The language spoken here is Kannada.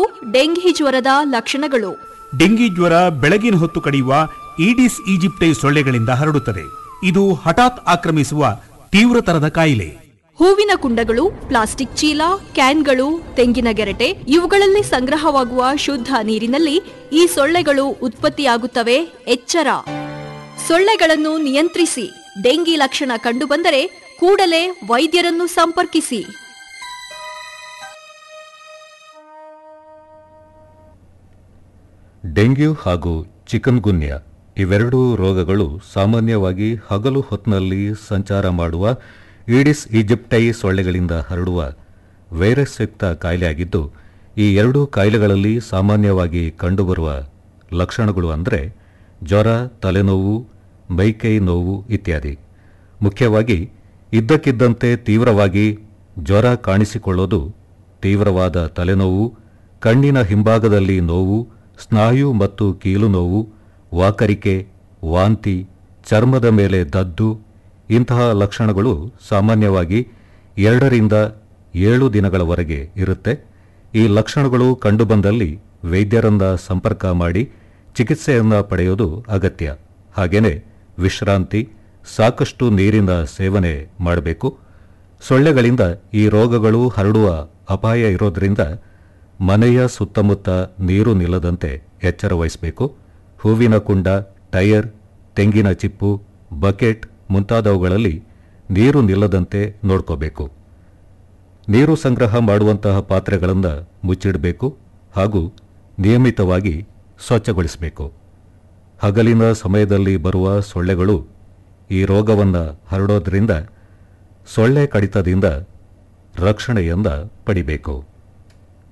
ಡೆಂಘಿ ಜ್ವರದ ಲಕ್ಷಣಗಳು ಡೆಂಗಿ ಜ್ವರ ಬೆಳಗಿನ ಹೊತ್ತು ಕಡಿಯುವ ಈಡಿಸ್ ಈಜಿಪ್ಟೈ ಸೊಳ್ಳೆಗಳಿಂದ ಹರಡುತ್ತದೆ ಇದು ಹಠಾತ್ ಆಕ್ರಮಿಸುವ ತೀವ್ರತರದ ಕಾಯಿಲೆ ಹೂವಿನ ಕುಂಡಗಳು ಪ್ಲಾಸ್ಟಿಕ್ ಚೀಲ ಕ್ಯಾನ್ಗಳು ತೆಂಗಿನ ಗೆರಟೆ ಇವುಗಳಲ್ಲಿ ಸಂಗ್ರಹವಾಗುವ ಶುದ್ಧ ನೀರಿನಲ್ಲಿ ಈ ಸೊಳ್ಳೆಗಳು ಉತ್ಪತ್ತಿಯಾಗುತ್ತವೆ ಎಚ್ಚರ ಸೊಳ್ಳೆಗಳನ್ನು ನಿಯಂತ್ರಿಸಿ ಡೆಂಗಿ ಲಕ್ಷಣ ಕಂಡುಬಂದರೆ ಕೂಡಲೇ ವೈದ್ಯರನ್ನು ಸಂಪರ್ಕಿಸಿ ಡೆಂಗ್ಯೂ ಹಾಗೂ ಚಿಕನ್ಗುನ್ಯ ಇವೆರಡೂ ರೋಗಗಳು ಸಾಮಾನ್ಯವಾಗಿ ಹಗಲು ಹೊತ್ತಿನಲ್ಲಿ ಸಂಚಾರ ಮಾಡುವ ಈಡಿಸ್ ಈಜಿಪ್ಟೈ ಸೊಳ್ಳೆಗಳಿಂದ ಹರಡುವ ವೈರಸ್ ಯುಕ್ತ ಕಾಯಿಲೆಯಾಗಿದ್ದು ಈ ಎರಡೂ ಕಾಯಿಲೆಗಳಲ್ಲಿ ಸಾಮಾನ್ಯವಾಗಿ ಕಂಡುಬರುವ ಲಕ್ಷಣಗಳು ಅಂದರೆ ಜ್ವರ ತಲೆನೋವು ಮೈಕೈ ನೋವು ಇತ್ಯಾದಿ ಮುಖ್ಯವಾಗಿ ಇದ್ದಕ್ಕಿದ್ದಂತೆ ತೀವ್ರವಾಗಿ ಜ್ವರ ಕಾಣಿಸಿಕೊಳ್ಳೋದು ತೀವ್ರವಾದ ತಲೆನೋವು ಕಣ್ಣಿನ ಹಿಂಭಾಗದಲ್ಲಿ ನೋವು ಸ್ನಾಯು ಮತ್ತು ಕೀಲು ನೋವು ವಾಕರಿಕೆ ವಾಂತಿ ಚರ್ಮದ ಮೇಲೆ ದದ್ದು ಇಂತಹ ಲಕ್ಷಣಗಳು ಸಾಮಾನ್ಯವಾಗಿ ಎರಡರಿಂದ ಏಳು ದಿನಗಳವರೆಗೆ ಇರುತ್ತೆ ಈ ಲಕ್ಷಣಗಳು ಕಂಡುಬಂದಲ್ಲಿ ವೈದ್ಯರನ್ನ ಸಂಪರ್ಕ ಮಾಡಿ ಚಿಕಿತ್ಸೆಯನ್ನ ಪಡೆಯೋದು ಅಗತ್ಯ ಹಾಗೇನೆ ವಿಶ್ರಾಂತಿ ಸಾಕಷ್ಟು ನೀರಿನ ಸೇವನೆ ಮಾಡಬೇಕು ಸೊಳ್ಳೆಗಳಿಂದ ಈ ರೋಗಗಳು ಹರಡುವ ಅಪಾಯ ಇರೋದ್ರಿಂದ ಮನೆಯ ಸುತ್ತಮುತ್ತ ನೀರು ನಿಲ್ಲದಂತೆ ಎಚ್ಚರ ವಹಿಸಬೇಕು ಹೂವಿನ ಕುಂಡ ಟೈರ್ ತೆಂಗಿನ ಚಿಪ್ಪು ಬಕೆಟ್ ಮುಂತಾದವುಗಳಲ್ಲಿ ನೀರು ನಿಲ್ಲದಂತೆ ನೋಡ್ಕೋಬೇಕು ನೀರು ಸಂಗ್ರಹ ಮಾಡುವಂತಹ ಪಾತ್ರೆಗಳನ್ನು ಮುಚ್ಚಿಡಬೇಕು ಹಾಗೂ ನಿಯಮಿತವಾಗಿ ಸ್ವಚ್ಛಗೊಳಿಸಬೇಕು ಹಗಲಿನ ಸಮಯದಲ್ಲಿ ಬರುವ ಸೊಳ್ಳೆಗಳು ಈ ರೋಗವನ್ನು ಹರಡೋದ್ರಿಂದ ಸೊಳ್ಳೆ ಕಡಿತದಿಂದ ರಕ್ಷಣೆಯನ್ನ ಪಡಿಬೇಕು